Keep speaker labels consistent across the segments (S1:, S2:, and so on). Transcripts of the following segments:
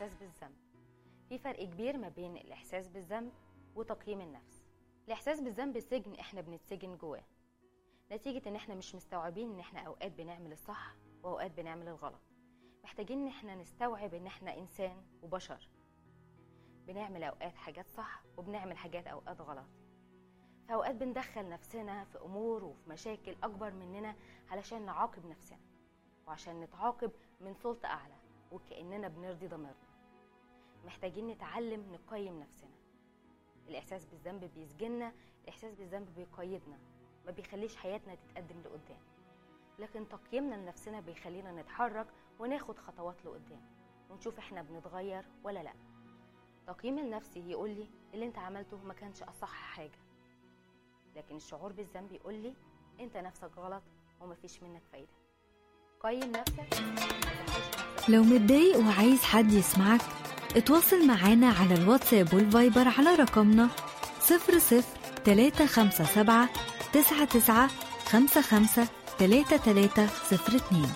S1: والإحساس بالذنب في فرق كبير ما بين الإحساس بالذنب وتقييم النفس الإحساس بالذنب سجن إحنا بنتسجن جواه نتيجة إن إحنا مش مستوعبين إن إحنا أوقات بنعمل الصح وأوقات بنعمل الغلط محتاجين إن إحنا نستوعب إن إحنا إنسان وبشر بنعمل أوقات حاجات صح وبنعمل حاجات أوقات غلط فأوقات بندخل نفسنا في أمور وفي مشاكل أكبر مننا علشان نعاقب نفسنا وعشان نتعاقب من سلطة أعلى وكأننا بنرضي ضميرنا محتاجين نتعلم نقيم نفسنا الإحساس بالذنب بيسجننا الإحساس بالذنب بيقيدنا ما بيخليش حياتنا تتقدم لقدام لكن تقييمنا لنفسنا بيخلينا نتحرك وناخد خطوات لقدام ونشوف احنا بنتغير ولا لا تقييم النفسي يقول لي اللي انت عملته ما كانش اصح حاجه لكن الشعور بالذنب يقول لي انت نفسك غلط ومفيش منك فايده قيم نفسك ما تدخلش نفسك
S2: لو متضايق وعايز حد يسمعك اتواصل معانا على الواتساب والفايبر على رقمنا 00 357 99 55 3302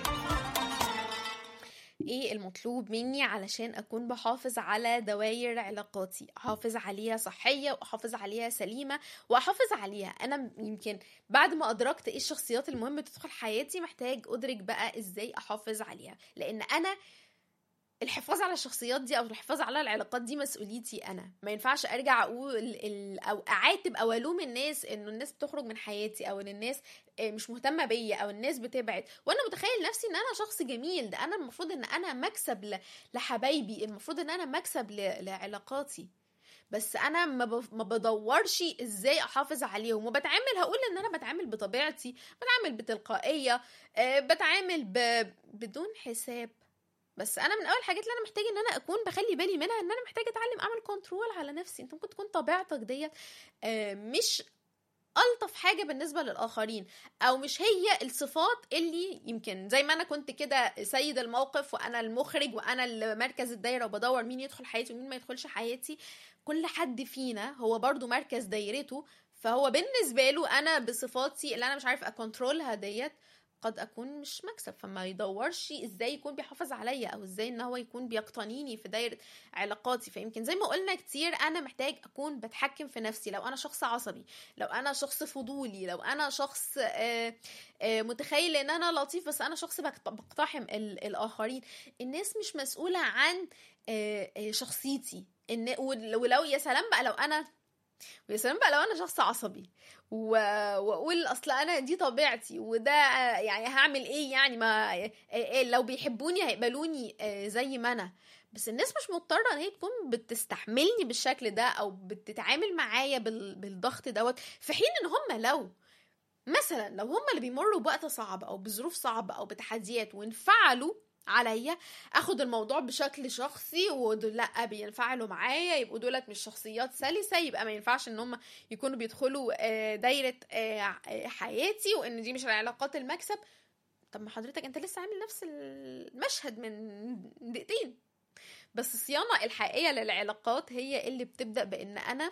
S3: ايه المطلوب مني علشان اكون بحافظ على دواير علاقاتي احافظ عليها صحيه واحافظ عليها سليمه واحافظ عليها انا يمكن بعد ما ادركت ايه الشخصيات المهمه تدخل حياتي محتاج ادرك بقى ازاي احافظ عليها لان انا الحفاظ على الشخصيات دي او الحفاظ على العلاقات دي مسؤوليتي انا ما ينفعش ارجع اقول ال... او اعاتب او الوم الناس انه الناس بتخرج من حياتي او ان الناس آه، مش مهتمه بيا او الناس بتبعد وانا متخيل نفسي ان انا شخص جميل ده انا المفروض ان انا مكسب ل... لحبايبي المفروض ان انا مكسب ل... لعلاقاتي بس انا ما, ب... ما بدورش ازاي احافظ عليهم وبتعامل هقول ان انا بتعامل بطبيعتي بتعامل بتلقائيه آه، بتعامل ب... بدون حساب بس انا من اول الحاجات اللي انا محتاجه ان انا اكون بخلي بالي منها ان انا محتاجه اتعلم اعمل كنترول على نفسي انت ممكن تكون طبيعتك ديت آه، مش الطف حاجه بالنسبه للاخرين او مش هي الصفات اللي يمكن زي ما انا كنت كده سيد الموقف وانا المخرج وانا اللي مركز الدايره وبدور مين يدخل حياتي ومين ما يدخلش حياتي كل حد فينا هو برضو مركز دايرته فهو بالنسبه له انا بصفاتي اللي انا مش عارف اكونترولها ديت قد اكون مش مكسب فما يدورش ازاي يكون بيحافظ عليا او ازاي ان هو يكون بيقتنيني في دايره علاقاتي فيمكن زي ما قلنا كتير انا محتاج اكون بتحكم في نفسي لو انا شخص عصبي لو انا شخص فضولي لو انا شخص آه، آه، متخيل ان انا لطيف بس انا شخص بقت- بقتحم ال- الاخرين الناس مش مسؤوله عن آه، آه، شخصيتي إن ول- ولو يا سلام بقى لو انا ويا سلام بقى لو انا شخص عصبي و... واقول اصل انا دي طبيعتي وده آه، يعني هعمل ايه يعني ما آه، آه، لو بيحبوني هيقبلوني آه، زي ما انا بس الناس مش مضطره ان هي تكون بتستحملني بالشكل ده او بتتعامل معايا بال... بالضغط دوت في حين ان هم لو مثلا لو هم اللي بيمروا بوقت صعب او بظروف صعبه او بتحديات وانفعلوا عليا اخد الموضوع بشكل شخصي ودول لا بينفعلوا معايا يبقوا دولت مش شخصيات سلسه يبقى ما ينفعش ان هم يكونوا بيدخلوا آه، دايره آه، آه، حياتي وان دي مش العلاقات المكسب طب ما حضرتك انت لسه عامل نفس المشهد من دقيقتين بس الصيانه الحقيقيه للعلاقات هي اللي بتبدا بان انا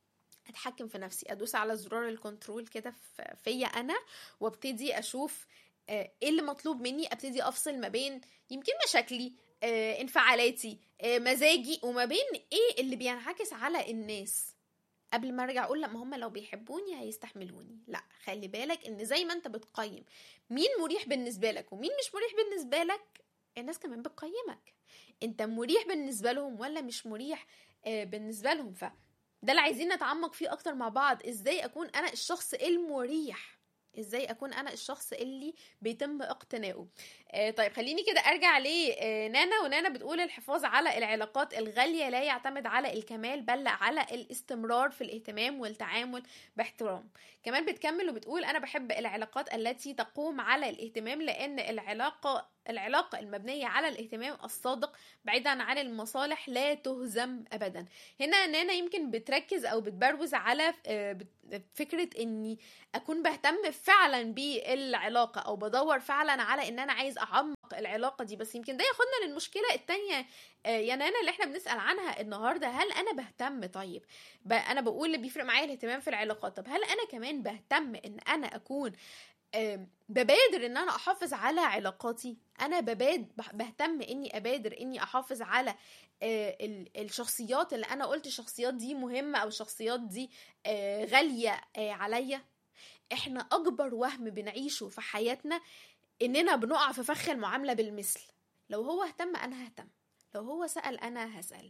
S3: اتحكم في نفسي ادوس على زرار الكنترول كده في- فيا انا وابتدي اشوف آه، ايه اللي مطلوب مني ابتدي افصل ما بين يمكن مشاكلي آه، انفعالاتي آه، مزاجي وما بين ايه اللي بينعكس على الناس قبل ما ارجع اقول لا ما هم لو بيحبوني هيستحملوني لا خلي بالك ان زي ما انت بتقيم مين مريح بالنسبه لك ومين مش مريح بالنسبه لك الناس كمان بتقيمك انت مريح بالنسبه لهم ولا مش مريح آه، بالنسبه لهم ف ده اللي عايزين نتعمق فيه اكتر مع بعض ازاي اكون انا الشخص المريح ازاي اكون انا الشخص اللي بيتم اقتنائه آه طيب خليني كده ارجع لنانا ونانا بتقول الحفاظ على العلاقات الغاليه لا يعتمد على الكمال بل على الاستمرار في الاهتمام والتعامل باحترام كمان بتكمل وبتقول انا بحب العلاقات التي تقوم على الاهتمام لان العلاقه العلاقة المبنية على الاهتمام الصادق بعيدا عن المصالح لا تهزم أبدا هنا نانا يمكن بتركز أو بتبروز على آه، بت- فكرة أني أكون بهتم فعلا بالعلاقة أو بدور فعلا على أن أنا عايز أعمق العلاقة دي بس يمكن ده ياخدنا للمشكلة التانية آه، يا نانا اللي احنا بنسأل عنها النهاردة هل أنا بهتم طيب ب- أنا بقول اللي بيفرق معايا الاهتمام في العلاقات طب هل أنا كمان بهتم أن أنا أكون آم، ببادر ان انا احافظ على علاقاتي انا بباد بح- بهتم اني ابادر اني احافظ على آه، ال- الشخصيات اللي انا قلت الشخصيات دي مهمة او الشخصيات دي آه، غالية آه، عليا احنا اكبر وهم بنعيشه في حياتنا اننا بنقع في فخ المعاملة بالمثل لو هو اهتم انا ههتم لو هو سأل انا هسأل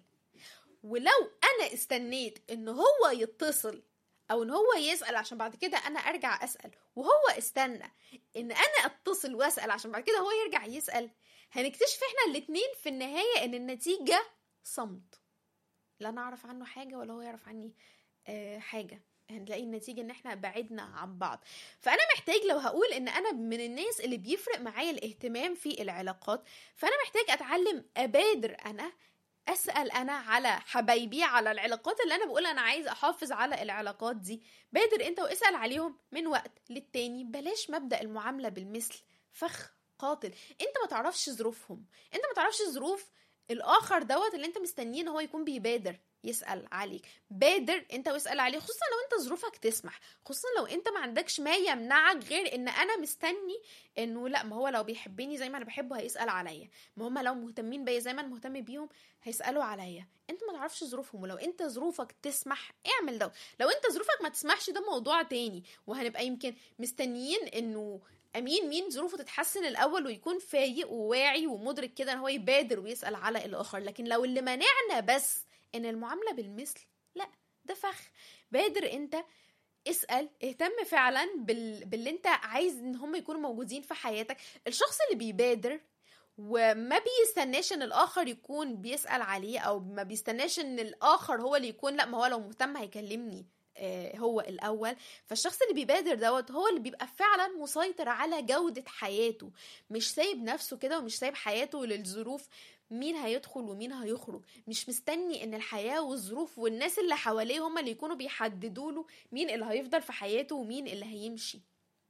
S3: ولو انا استنيت ان هو يتصل او ان هو يسأل عشان بعد كده انا ارجع اسأل وهو استنى ان انا اتصل واسأل عشان بعد كده هو يرجع يسأل هنكتشف احنا الاتنين في النهاية ان النتيجة صمت لا انا اعرف عنه حاجة ولا هو يعرف عني آه حاجة هنلاقي النتيجة ان احنا بعدنا عن بعض فانا محتاج لو هقول ان انا من الناس اللي بيفرق معايا الاهتمام في العلاقات فانا محتاج اتعلم ابادر انا اسال انا على حبايبي على العلاقات اللي انا بقول انا عايز احافظ على العلاقات دي بادر انت واسال عليهم من وقت للتاني بلاش مبدا المعامله بالمثل فخ قاتل انت ما تعرفش ظروفهم انت ما تعرفش ظروف الاخر دوت اللي انت مستنيه ان هو يكون بيبادر يسال عليك بادر انت واسال عليه خصوصا لو انت ظروفك تسمح خصوصا لو انت ما عندكش ما يمنعك غير ان انا مستني انه لا ما هو لو بيحبني زي ما انا بحبه هيسال عليا ما هم لو مهتمين بيا زي ما انا مهتم بيهم هيسالوا عليا انت ما تعرفش ظروفهم ولو انت ظروفك تسمح اعمل ده لو انت ظروفك ما تسمحش ده موضوع تاني وهنبقى يمكن مستنيين انه امين مين ظروفه تتحسن الاول ويكون فايق وواعي ومدرك كده ان هو يبادر ويسال على الاخر لكن لو اللي منعنا بس ان المعامله بالمثل لا ده فخ بادر انت اسال اهتم فعلا بال... باللي انت عايز ان هم يكونوا موجودين في حياتك الشخص اللي بيبادر وما بيستناش ان الاخر يكون بيسال عليه او ما بيستناش ان الاخر هو اللي يكون لا ما هو لو مهتم هيكلمني آه، هو الاول فالشخص اللي بيبادر دوت هو اللي بيبقى فعلا مسيطر على جوده حياته مش سايب نفسه كده ومش سايب حياته للظروف مين هيدخل ومين هيخرج مش مستني ان الحياه والظروف والناس اللي حواليه هم اللي يكونوا بيحددوا له مين اللي هيفضل في حياته ومين اللي هيمشي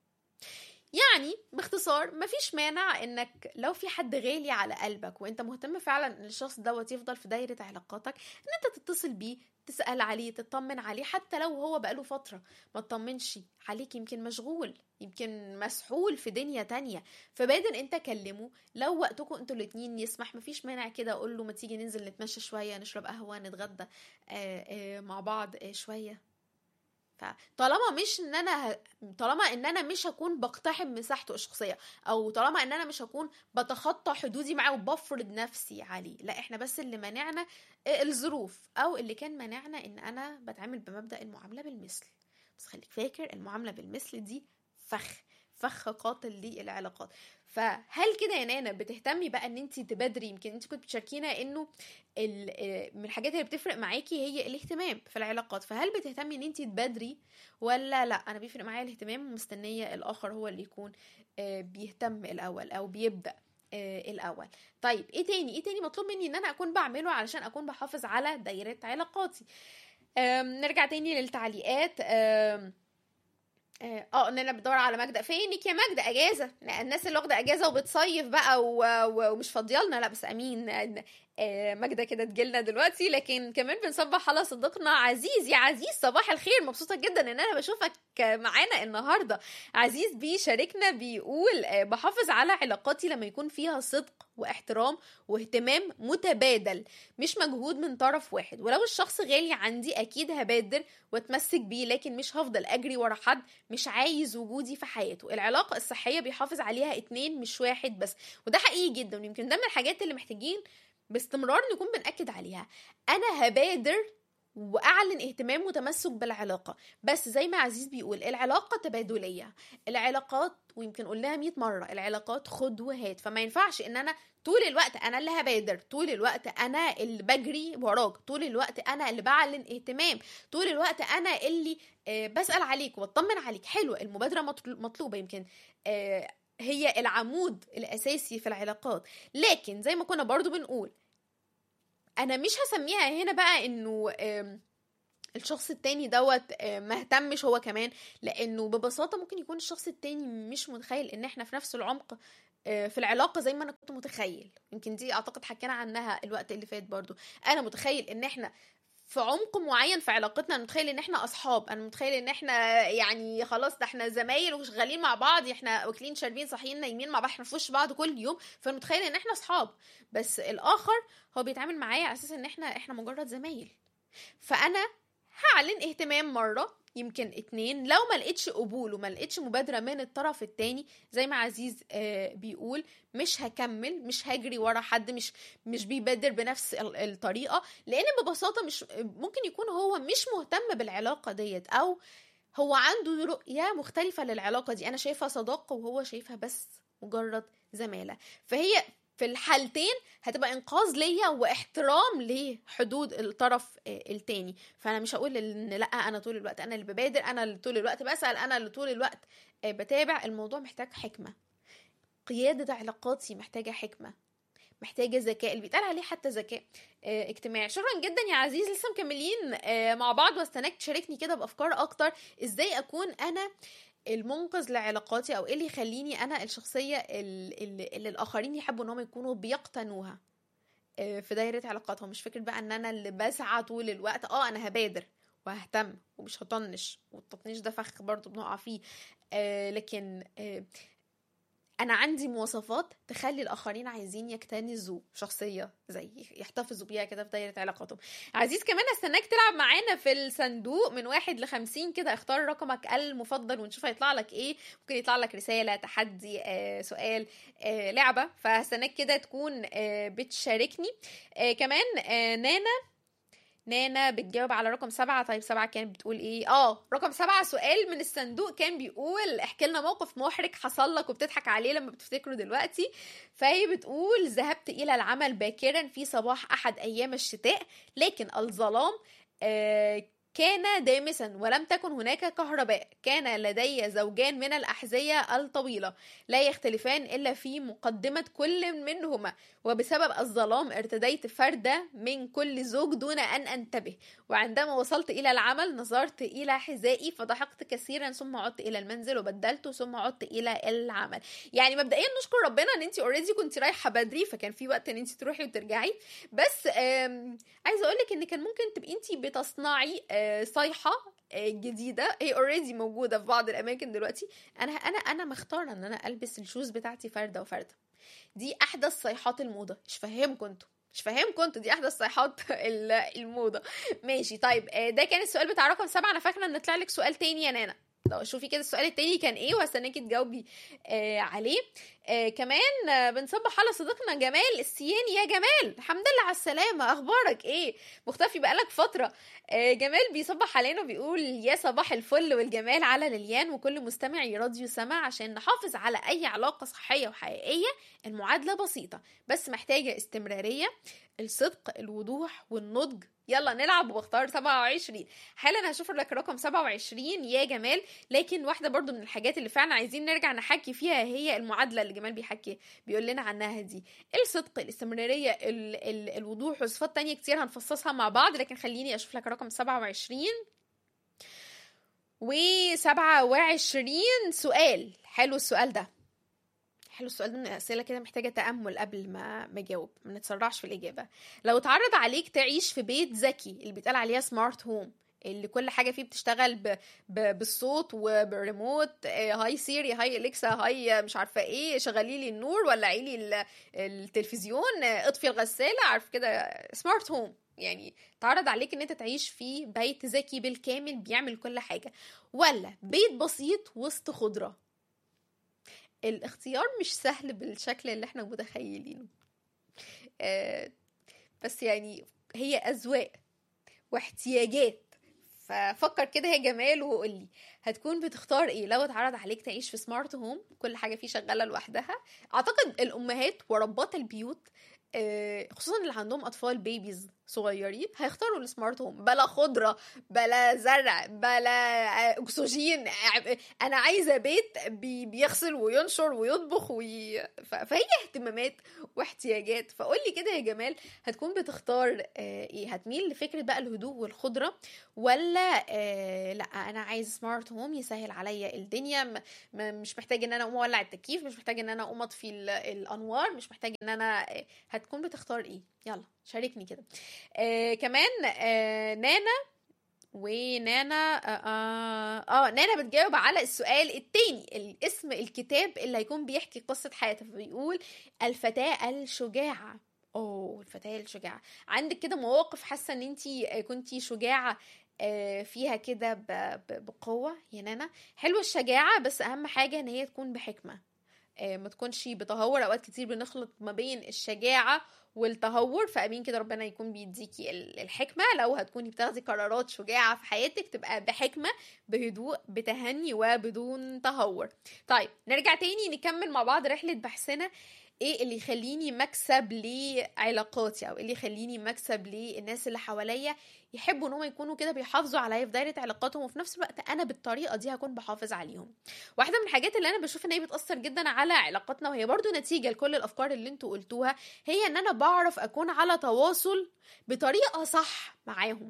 S3: يعني باختصار مفيش مانع انك لو في حد غالي على قلبك وانت مهتم فعلا ان الشخص دوت يفضل في دايرة علاقاتك ان انت تتصل بيه تسأل عليه تطمن عليه حتى لو هو بقاله فترة ما تطمنش عليك يمكن مشغول يمكن مسحول في دنيا تانية فبادر انت كلمه لو وقتكم انتوا الاتنين يسمح مفيش مانع كده اقول له ما تيجي ننزل نتمشى شوية نشرب قهوة نتغدى آه آه مع بعض آه شوية فطالما مش ان انا ه... طالما ان انا مش هكون بقتحم مساحته الشخصيه او طالما ان انا مش هكون بتخطى حدودي معاه وبفرض نفسي عليه لا احنا بس اللي منعنا الظروف او اللي كان منعنا ان انا بتعامل بمبدا المعامله بالمثل بس خليك فاكر المعامله بالمثل دي فخ فخ قاتل للعلاقات فهل كده يا نانا بتهتمي بقى ان انت تبادري يمكن انت كنت بتشاركينا انه من الحاجات اللي بتفرق معاكي هي الاهتمام في العلاقات فهل بتهتمي ان انت تبادري ولا لا انا بيفرق معايا الاهتمام ومستنيه الاخر هو اللي يكون بيهتم الاول او بيبدا الاول طيب ايه تاني ايه تاني مطلوب مني ان انا اكون بعمله علشان اكون بحافظ على دايره علاقاتي نرجع تاني للتعليقات اه ان انا بدور على ماجده فينك يا ماجده اجازه الناس اللي واخده اجازه وبتصيف بقى ومش فاضيالنا لا بس امين ماجده كده تجيلنا دلوقتي لكن كمان بنصبح على صديقنا عزيز يا عزيز صباح الخير مبسوطه جدا ان انا بشوفك معانا النهارده عزيز بيشاركنا بيقول بحافظ على علاقاتي لما يكون فيها صدق واحترام واهتمام متبادل مش مجهود من طرف واحد ولو الشخص غالي عندي اكيد هبادر واتمسك بيه لكن مش هفضل اجري ورا حد مش عايز وجودي في حياته العلاقه الصحيه بيحافظ عليها اتنين مش واحد بس وده حقيقي جدا ويمكن ده من الحاجات اللي محتاجين باستمرار نكون بنأكد عليها أنا هبادر واعلن اهتمام وتمسك بالعلاقه بس زي ما عزيز بيقول العلاقه تبادليه العلاقات ويمكن قلناها 100 مره العلاقات خد وهات فما ينفعش ان انا طول الوقت انا اللي هبادر طول الوقت انا اللي بجري وراك طول الوقت انا اللي بعلن اهتمام طول الوقت انا اللي آه بسال عليك وبطمن عليك حلو المبادره مطلوبه يمكن آه هي العمود الاساسي في العلاقات لكن زي ما كنا برضو بنقول انا مش هسميها هنا بقى انه الشخص التاني دوت ما اهتمش هو كمان لانه ببساطه ممكن يكون الشخص التاني مش متخيل ان احنا في نفس العمق في العلاقه زي ما انا كنت متخيل يمكن دي اعتقد حكينا عنها الوقت اللي فات برضو انا متخيل ان احنا في عمق معين في علاقتنا انا متخيل ان احنا اصحاب انا متخيل ان احنا يعني خلاص ده احنا زمايل وشغالين مع بعض احنا واكلين شاربين صاحيين نايمين مع بعض احنا في وش بعض كل يوم فانا متخيل ان احنا اصحاب بس الاخر هو بيتعامل معايا على اساس ان احنا احنا مجرد زمايل فانا هعلن اهتمام مره يمكن اتنين لو ما لقيتش قبول وما لقيتش مبادرة من الطرف التاني زي ما عزيز آه بيقول مش هكمل مش هجري ورا حد مش مش بيبادر بنفس ال- الطريقة لان ببساطة مش ممكن يكون هو مش مهتم بالعلاقة ديت او هو عنده رؤية مختلفة للعلاقة دي انا شايفها صداقة وهو شايفها بس مجرد زمالة فهي في الحالتين هتبقى انقاذ ليا واحترام لحدود الطرف آه، التاني فانا مش هقول ان لا انا طول الوقت انا اللي ببادر انا اللي طول الوقت بسال انا اللي طول الوقت آه، بتابع الموضوع محتاج حكمه قياده علاقاتي محتاجه حكمه محتاجه ذكاء اللي بيتقال عليه حتى ذكاء آه، اجتماعي شكرا جدا يا عزيز لسه مكملين آه، مع بعض واستناك تشاركني كده بافكار اكتر ازاي اكون انا المنقذ لعلاقاتي او ايه اللي يخليني انا الشخصيه اللي, اللي الاخرين يحبوا ان هم يكونوا بيقتنوها آه، في دايره علاقاتهم مش فكره بقى ان انا اللي بسعى طول الوقت اه انا هبادر وههتم ومش هطنش والتطنيش ده فخ برضو بنقع فيه آه لكن آه انا عندي مواصفات تخلي الاخرين عايزين يكتنزوا شخصيه زي يحتفظوا بيها كده في دايره علاقاتهم عزيز كمان استناك تلعب معانا في الصندوق من واحد لخمسين كده اختار رقمك المفضل ونشوف هيطلع لك ايه ممكن يطلع لك رساله تحدي آه سؤال آه لعبه فهستناك كده تكون آه بتشاركني آه كمان آه نانا نانا بتجاوب على رقم سبعة طيب سبعة كانت بتقول ايه اه رقم سبعة سؤال من الصندوق كان بيقول احكي لنا موقف محرج حصل لك وبتضحك عليه لما بتفتكره دلوقتي فهي بتقول ذهبت الى العمل باكرا في صباح احد ايام الشتاء لكن الظلام آه كان دامسا ولم تكن هناك كهرباء كان لدي زوجان من الأحذية الطويلة لا يختلفان إلا في مقدمة كل منهما وبسبب الظلام ارتديت فردة من كل زوج دون أن أنتبه وعندما وصلت إلى العمل نظرت إلى حذائي فضحكت كثيرا ثم عدت إلى المنزل وبدلت ثم عدت إلى العمل يعني مبدئيا نشكر ربنا ان انت اوريدي كنت رايحه بدري فكان في وقت ان انت تروحي وترجعي بس عايزه اقول لك ان كان ممكن تبقي انت بتصنعي صيحه جديده هي اوريدي موجوده في بعض الاماكن دلوقتي انا انا انا مختاره ان انا البس الشوز بتاعتي فرده وفرده دي احدث صيحات الموضه مش فاهمكم انتوا مش فاهمكم انتوا دي احدث صيحات الموضه ماشي طيب ده كان السؤال بتاع رقم سبعة انا فاكره ان طلع لك سؤال تاني يا نانا لو شوفي كده السؤال التاني كان ايه وهستناكي تجاوبي آه عليه آه كمان آه بنصبح على صديقنا جمال السياني يا جمال الحمد لله على السلامه اخبارك ايه مختفي بقالك فتره آه جمال بيصبح علينا وبيقول يا صباح الفل والجمال على ليليان وكل مستمعي راديو سما عشان نحافظ على اي علاقه صحيه وحقيقيه المعادله بسيطه بس محتاجه استمراريه الصدق الوضوح والنضج يلا نلعب واختار 27 حالا هشوف لك رقم 27 يا جمال لكن واحده برضو من الحاجات اللي فعلا عايزين نرجع نحكي فيها هي المعادله اللي جمال بيحكي بيقول لنا عنها دي الصدق الاستمراريه ال ال الوضوح وصفات تانية كتير هنفصصها مع بعض لكن خليني اشوف لك رقم 27 و 27 سؤال حلو السؤال ده حلو السؤال ده من الاسئله كده محتاجه تامل قبل ما ما اجاوب ما نتسرعش في الاجابه لو اتعرض عليك تعيش في بيت ذكي اللي بيتقال عليها سمارت هوم اللي كل حاجه فيه بتشتغل ب... ب... بالصوت وبالريموت هاي سيري هاي اليكسا هاي مش عارفه ايه شغلي لي النور ولعي لي التلفزيون اطفي الغساله عارف كده سمارت هوم يعني تعرض عليك ان انت تعيش في بيت ذكي بالكامل بيعمل كل حاجه ولا بيت بسيط وسط خضره الاختيار مش سهل بالشكل اللي احنا متخيلينه آه بس يعني هي اذواق واحتياجات ففكر كده يا جمال وقول لي هتكون بتختار ايه لو اتعرض عليك تعيش في سمارت هوم كل حاجه فيه شغاله لوحدها اعتقد الامهات وربات البيوت خصوصا اللي عندهم اطفال بيبيز صغيرين هيختاروا السمارت هوم بلا خضره بلا زرع بلا اكسجين انا عايزه بيت بيغسل وينشر ويطبخ وي... فهي اهتمامات واحتياجات فقول لي كده يا جمال هتكون بتختار ايه هتميل لفكره بقى الهدوء والخضره ولا آه لا انا عايز سمارت هوم يسهل عليا الدنيا م... مش محتاج ان انا اقوم اولع التكييف مش محتاج ان انا اقوم اطفي الانوار مش محتاج ان انا هت... هتكون بتختار ايه يلا شاركني كده آه كمان آه نانا ونانا آه, آه, اه نانا بتجاوب على السؤال التاني الاسم الكتاب اللي هيكون بيحكي قصة حياتها فبيقول الفتاة الشجاعة اوه الفتاة الشجاعة عندك كده مواقف حاسة ان انتي كنتي شجاعة آه، فيها كده ب- ب- بقوة يا نانا حلوة الشجاعة بس أهم حاجة إن هي تكون بحكمة آه، ما تكونش بتهور أوقات كتير بنخلط ما بين الشجاعة والتهور فأمين كده ربنا يكون بيديكي ال- الحكمة لو هتكوني بتاخدي قرارات شجاعة في حياتك تبقى بحكمة بهدوء بتهني وبدون تهور طيب نرجع تاني نكمل مع بعض رحلة بحثنا ايه اللي يخليني مكسب لعلاقاتي او إيه اللي يخليني مكسب للناس اللي حواليا يحبوا ان هم يكونوا كده بيحافظوا عليا في دايره علاقاتهم وفي نفس الوقت انا بالطريقه دي هكون بحافظ عليهم واحده من الحاجات اللي انا بشوف ان هي بتاثر جدا على علاقاتنا وهي برضو نتيجه لكل الافكار اللي انتوا قلتوها هي ان انا بعرف اكون على تواصل بطريقه صح معاهم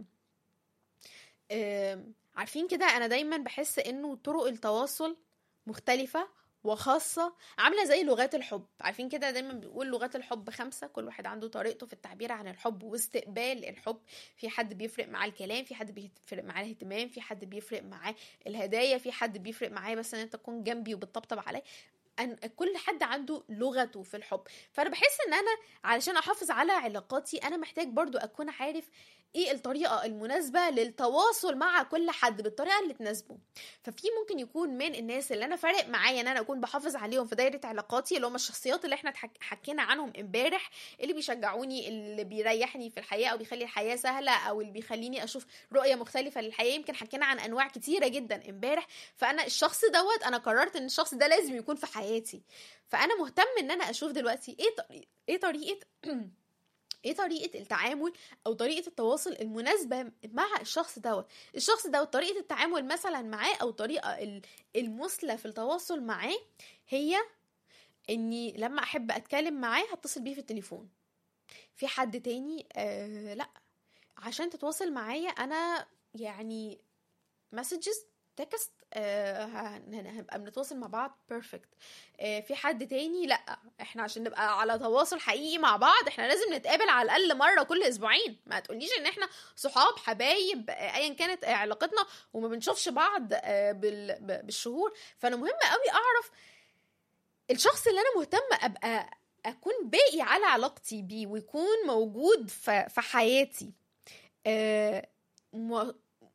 S3: أم، عارفين كده انا دايما بحس انه طرق التواصل مختلفه وخاصة عاملة زي لغات الحب عارفين كده دايما بيقول لغات الحب خمسة كل واحد عنده طريقته في التعبير عن الحب واستقبال الحب في حد بيفرق معاه الكلام في حد بيفرق معاه الاهتمام في حد بيفرق معاه الهدايا في حد بيفرق معاه بس ان انت تكون جنبي وبتطبطب عليا أن كل حد عنده لغته في الحب فانا بحس ان انا علشان احافظ على علاقاتي انا محتاج برضو اكون عارف ايه الطريقه المناسبه للتواصل مع كل حد بالطريقه اللي تناسبه ففي ممكن يكون من الناس اللي انا فارق معايا ان انا اكون بحافظ عليهم في دايره علاقاتي اللي هم الشخصيات اللي احنا اتحك- حكينا عنهم امبارح اللي بيشجعوني اللي بيريحني في الحياه او بيخلي الحياه سهله او اللي بيخليني اشوف رؤيه مختلفه للحياه يمكن حكينا عن انواع كتيره جدا امبارح فانا الشخص دوت انا قررت ان الشخص ده لازم يكون في حياتي فانا مهتم ان انا اشوف دلوقتي ايه طريقه ايه طريقه ايه طريقه التعامل او طريقه التواصل المناسبه مع الشخص دوت الشخص دوت طريقه التعامل مثلا معاه او الطريقه ال- المثلى في التواصل معاه هي اني لما احب اتكلم معاه هتصل بيه في التليفون في حد تاني آه لا عشان تتواصل معايا انا يعني مسجز تكست آه هن- هنبقى بنتواصل مع بعض بيرفكت آه في حد تاني لا احنا عشان نبقى على تواصل حقيقي مع بعض احنا لازم نتقابل على الاقل مره كل اسبوعين ما تقوليش ان احنا صحاب حبايب آه، ايا كانت آه، علاقتنا وما بنشوفش بعض آه، بال- ب- بالشهور فانا مهم قوي اعرف الشخص اللي انا مهتمه ابقى اكون باقي على علاقتي بيه ويكون موجود في في حياتي آه، مو-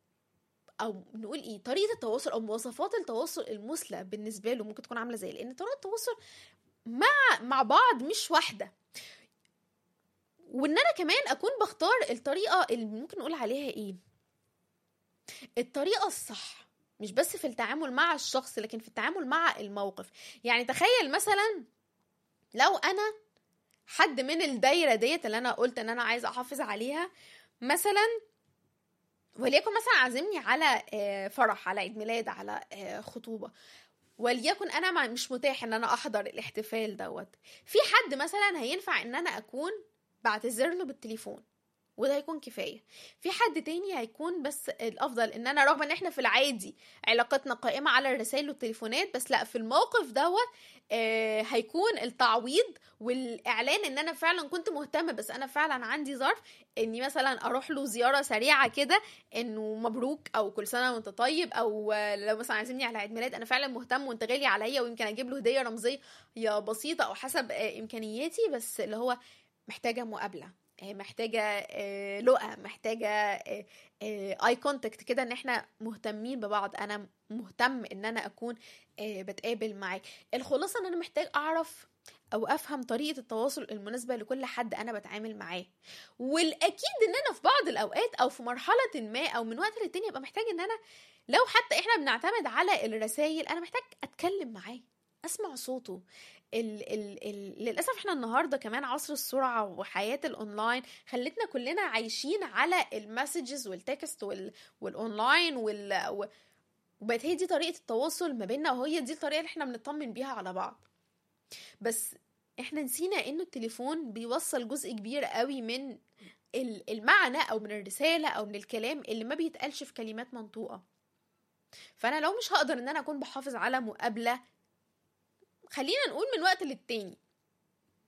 S3: او نقول ايه طريقه التواصل او مواصفات التواصل المثلى بالنسبه له ممكن تكون عامله زي لان طريقه التواصل مع مع بعض مش واحده وان انا كمان اكون بختار الطريقه اللي ممكن نقول عليها ايه الطريقه الصح مش بس في التعامل مع الشخص لكن في التعامل مع الموقف يعني تخيل مثلا لو انا حد من الدايره ديت اللي انا قلت ان انا عايزه احافظ عليها مثلا وليكن مثلا عازمني على آه، فرح على عيد ميلاد على آه، خطوبه وليكن انا ما- مش متاح ان انا احضر الاحتفال دوت في حد مثلا هينفع ان انا اكون بعتذر له بالتليفون وده هيكون كفايه في حد تاني هيكون بس الافضل ان انا رغم ان احنا في العادي علاقتنا قائمه على الرسائل والتليفونات بس لا في الموقف دوت آه هيكون التعويض والاعلان ان انا فعلا كنت مهتمه بس انا فعلا عندي ظرف اني مثلا اروح له زياره سريعه كده انه مبروك او كل سنه وانت طيب او آه، لو مثلا عازمني على عيد ميلاد انا فعلا مهتم وانت غالي عليا ويمكن اجيب له هديه رمزيه يا بسيطه او حسب آه، امكانياتي بس اللي هو محتاجه مقابله آه، محتاجه آه، لقا محتاجه اي كونتاكت كده ان احنا مهتمين ببعض انا مهتم ان انا اكون آه، بتقابل معاك الخلاصه ان انا محتاج اعرف او افهم طريقه التواصل المناسبه لكل حد انا بتعامل معاه والاكيد ان انا في بعض الاوقات او في مرحله ما او من وقت للتاني ابقى محتاج ان انا لو حتى احنا بنعتمد على الرسائل انا محتاج اتكلم معاه اسمع صوته ال ال ال للاسف احنا النهارده كمان عصر السرعه وحياه الاونلاين خلتنا كلنا عايشين على المسجز والتكست وال والاونلاين وال و- وبقت هي دي طريقه التواصل ما بيننا وهي دي الطريقه اللي احنا بنطمن بيها على بعض بس احنا نسينا انه التليفون بيوصل جزء كبير قوي من ال- المعنى او من الرساله او من الكلام اللي ما بيتقالش في كلمات منطوقه فانا لو مش هقدر ان انا اكون بحافظ على مقابله خلينا نقول من وقت للتاني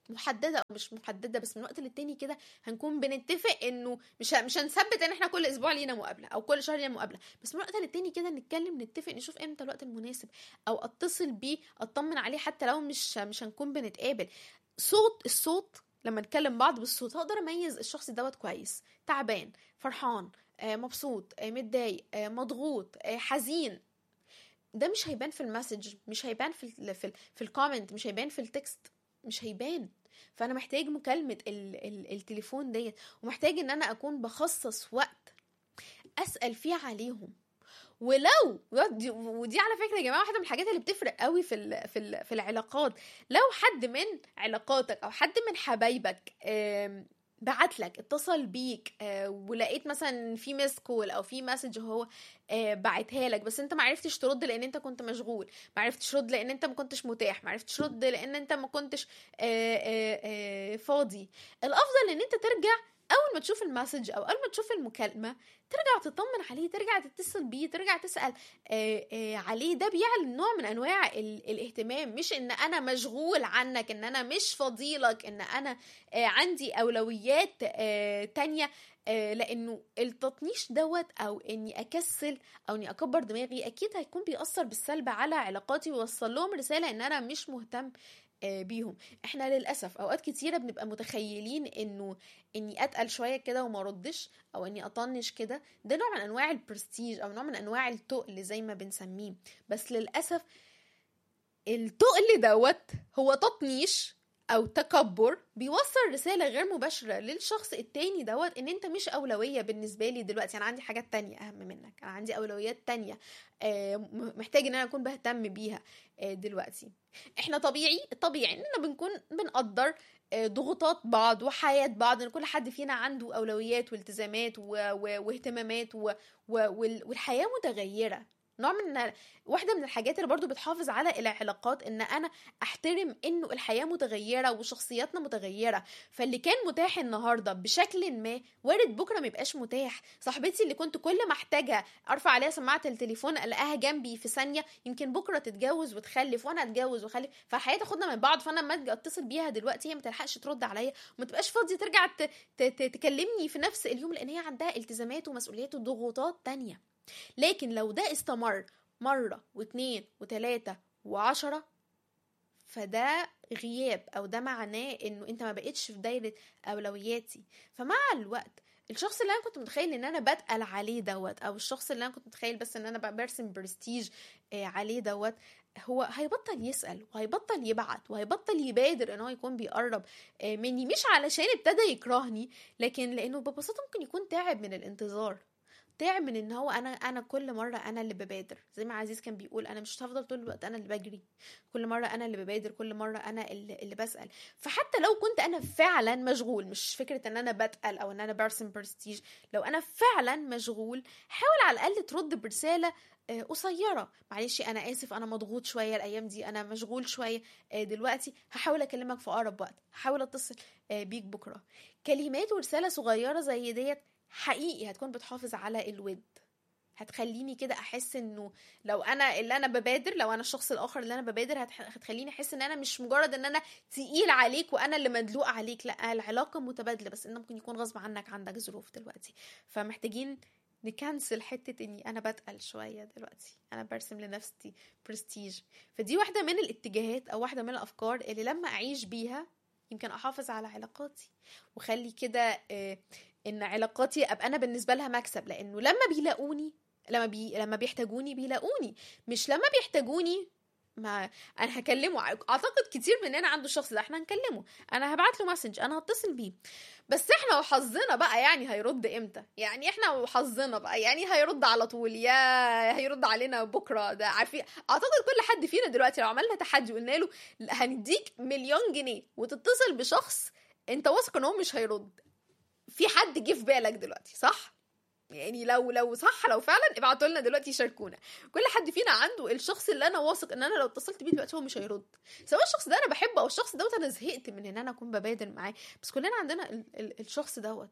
S3: محدده او مش محدده بس من وقت للتاني كده هنكون بنتفق انه مش ه- مش هنثبت ان احنا كل اسبوع لينا مقابله او كل شهر لينا مقابله بس من وقت للتاني كده نتكلم نتفق نشوف امتى الوقت المناسب او اتصل بيه اطمن عليه حتى لو مش مش هنكون بنتقابل صوت الصوت لما نتكلم بعض بالصوت هقدر اميز الشخص دوت كويس تعبان فرحان آه، مبسوط آه، متضايق آه، مضغوط آه، حزين ده مش هيبان في المسج مش هيبان في ال في ال في الكومنت مش هيبان في التكست مش هيبان فانا محتاج مكالمه ال ال التليفون ديت ومحتاج ان انا اكون بخصص وقت اسال فيه عليهم ولو ودي, ودي على فكره يا جماعه واحده من الحاجات اللي بتفرق قوي في ال في ال في العلاقات لو حد من علاقاتك او حد من حبايبك آم، بعت لك اتصل بيك آه، ولقيت مثلا في ميس كول او في مسج هو آه، بعتها لك بس انت ما عرفتش ترد لان انت كنت مشغول ما عرفتش ترد لان انت ما كنتش متاح ما عرفتش ترد لان انت ما كنتش آه، آه، آه، فاضي الافضل ان انت ترجع اول ما تشوف المسج او اول ما تشوف المكالمه ترجع تطمن عليه ترجع تتصل بيه ترجع تسال آه، آه، عليه ده بيعمل نوع من انواع ال- الاهتمام مش ان انا مشغول عنك ان انا مش فضيلك ان انا آه، عندي اولويات آه، تانية آه، لانه التطنيش دوت او اني اكسل او اني اكبر دماغي اكيد هيكون بيأثر بالسلب على علاقاتي ويوصل لهم رساله ان انا مش مهتم آه، بيهم احنا للاسف اوقات كتيره بنبقى متخيلين انه اني اتقل شويه كده وما اردش او اني اطنش كده ده نوع من انواع البرستيج او نوع من انواع التقل زي ما بنسميه بس للاسف التقل دوت هو تطنيش او تكبر بيوصل رسالة غير مباشرة للشخص التاني دوت ان انت مش اولوية بالنسبة لي دلوقتي انا عندي حاجات تانية اهم منك انا عندي اولويات تانية آه، م- محتاج ان انا اكون بهتم بيها آه، دلوقتي احنا طبيعي طبيعي اننا بنكون بنقدر آه، ضغوطات بعض وحياة بعض ان كل حد فينا عنده اولويات والتزامات و... و... واهتمامات و... و... وال... والحياة متغيرة نوع من واحدة من الحاجات اللي برضو بتحافظ على العلاقات ان انا احترم انه الحياة متغيرة وشخصياتنا متغيرة فاللي كان متاح النهاردة بشكل ما وارد بكرة ما يبقاش متاح صاحبتي اللي كنت كل ما احتاجها ارفع عليها سماعة التليفون الاقيها جنبي في ثانية يمكن بكرة تتجوز وتخلف وانا اتجوز واخلف فالحياة تاخدنا من بعض فانا لما اجي اتصل بيها دلوقتي هي ما تلحقش ترد عليا وما تبقاش فاضية ترجع ت- ت- ت- تكلمني في نفس اليوم لان هي عندها التزامات ومسؤوليات وضغوطات تانية لكن لو ده استمر مرة واتنين وتلاتة وعشرة فده غياب او ده معناه انه انت ما بقتش في دايرة اولوياتي فمع الوقت الشخص اللي انا كنت متخيل ان انا بتقل عليه دوت او الشخص اللي انا كنت متخيل بس ان انا ب- برسم برستيج آه، عليه دوت هو هيبطل يسأل وهيبطل يبعت وهيبطل يبادر ان هو يكون بيقرب آه، مني مش علشان ابتدى يكرهني لكن لانه ببساطة ممكن يكون تعب من الانتظار تعب من ان هو انا انا كل مره انا اللي ببادر زي ما عزيز كان بيقول انا مش هفضل طول الوقت انا اللي بجري كل مره انا اللي ببادر كل مره انا اللي, اللي بسال فحتى لو كنت انا فعلا مشغول مش فكره ان انا بتقل او ان انا برسم برستيج لو انا فعلا مشغول حاول على الاقل ترد برساله آه، قصيره معلش انا اسف انا مضغوط شويه الايام دي انا مشغول شويه آه، دلوقتي هحاول اكلمك في اقرب وقت هحاول اتصل آه، بيك بكره كلمات ورساله صغيره زي ديت حقيقي هتكون بتحافظ على الود هتخليني كده احس انه لو انا اللي انا ببادر لو انا الشخص الاخر اللي انا ببادر هتح- هتخليني احس ان انا مش مجرد ان انا تقيل عليك وانا اللي مدلوق عليك لا العلاقه متبادله بس ان ممكن يكون غصب عنك عندك ظروف دلوقتي فمحتاجين نكنسل حته اني انا بتقل شويه دلوقتي انا برسم لنفسي برستيج فدي واحده من الاتجاهات او واحده من الافكار اللي لما اعيش بيها يمكن احافظ على علاقاتي وخلي كده آه، ان علاقاتي ابقى انا بالنسبه لها مكسب لانه لما بيلاقوني لما بي لما بيحتاجوني بيلاقوني مش لما بيحتاجوني ما انا هكلمه اعتقد كتير مننا عنده الشخص ده احنا هنكلمه انا هبعت له مسج انا هتصل بيه بس احنا وحظنا بقى يعني هيرد امتى يعني احنا وحظنا بقى يعني هيرد على طول يا هيرد علينا بكره ده عارفين اعتقد كل حد فينا دلوقتي لو عملنا تحدي وقلنا له هنديك مليون جنيه وتتصل بشخص انت واثق ان هو مش هيرد في حد جه في بالك دلوقتي صح يعني لو لو صح لو فعلا ابعتوا لنا دلوقتي شاركونا كل حد فينا عنده الشخص اللي انا واثق ان انا لو اتصلت بيه دلوقتي هو مش هيرد سواء الشخص ده انا بحبه او الشخص دوت انا زهقت من ان انا اكون ببادر معاه بس كلنا عندنا ال ال الشخص دوت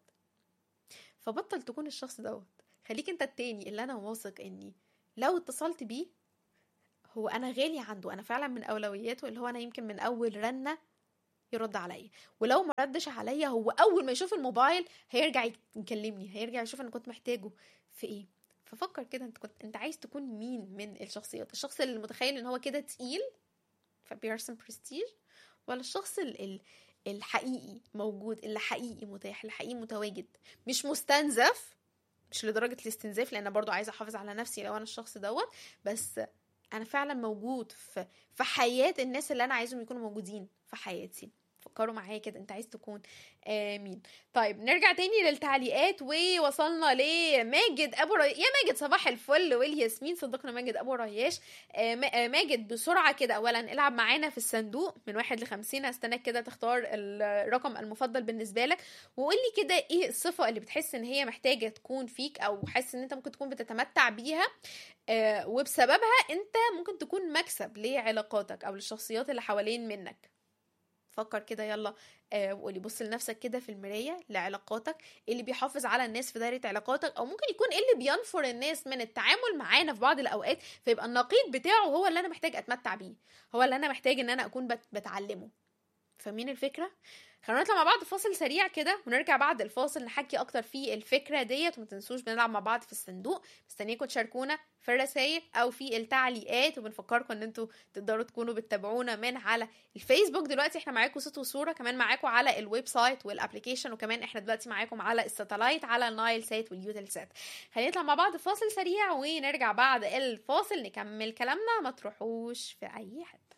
S3: فبطل تكون الشخص دوت خليك انت التاني اللي انا واثق اني لو اتصلت بيه هو انا غالي عنده انا فعلا من اولوياته اللي هو انا يمكن من اول رنه يرد عليا ولو ما ردش عليا هو اول ما يشوف الموبايل هيرجع يكلمني هيرجع يشوف انا كنت محتاجه في ايه ففكر كده انت كنت انت عايز تكون مين من الشخصيات الشخص اللي متخيل ان هو كده تقيل فبيرسم برستيج ولا الشخص ال ال الحقيقي موجود اللي حقيقي متاح اللي حقيقي متواجد مش مستنزف مش لدرجة الاستنزاف لأن برضو عايزة أحافظ على نفسي لو أنا الشخص دوت بس أنا فعلا موجود في في حياة الناس اللي أنا عايزهم يكونوا موجودين في حياتي فكروا معايا كده انت عايز تكون آه مين طيب نرجع تاني للتعليقات ووصلنا لماجد ابو ري... يا ماجد صباح الفل والياسمين صدقنا ماجد ابو رياش آه ماجد بسرعه كده اولا العب معانا في الصندوق من واحد لخمسين هستناك كده تختار الرقم المفضل بالنسبه لك وقول لي كده ايه الصفه اللي بتحس ان هي محتاجه تكون فيك او حاسس ان انت ممكن تكون بتتمتع بيها آه وبسببها انت ممكن تكون مكسب لعلاقاتك او للشخصيات اللي حوالين منك فكر كده يلا آه وقولي بص لنفسك كده في المرايه لعلاقاتك ايه اللي بيحافظ على الناس في دايره علاقاتك او ممكن يكون ايه اللي بينفر الناس من التعامل معانا في بعض الاوقات فيبقى النقيض بتاعه هو اللي انا محتاج اتمتع بيه هو اللي انا محتاج ان انا اكون بت بتعلمه فاهمين الفكره خلونا نطلع مع بعض فاصل سريع كده ونرجع بعد الفاصل نحكي اكتر في الفكره ديت وما تنسوش بنلعب مع بعض في الصندوق مستنيكم تشاركونا في الرسائل او في التعليقات وبنفكركم ان انتوا تقدروا تكونوا بتتابعونا من على الفيسبوك دلوقتي احنا معاكم صوت وصوره كمان معاكم على الويب سايت والابلكيشن وكمان احنا دلوقتي معاكم على الساتلايت على النايل سات واليوتل سات خلينا نطلع مع بعض فاصل سريع ونرجع بعد الفاصل نكمل كلامنا ما تروحوش في اي حته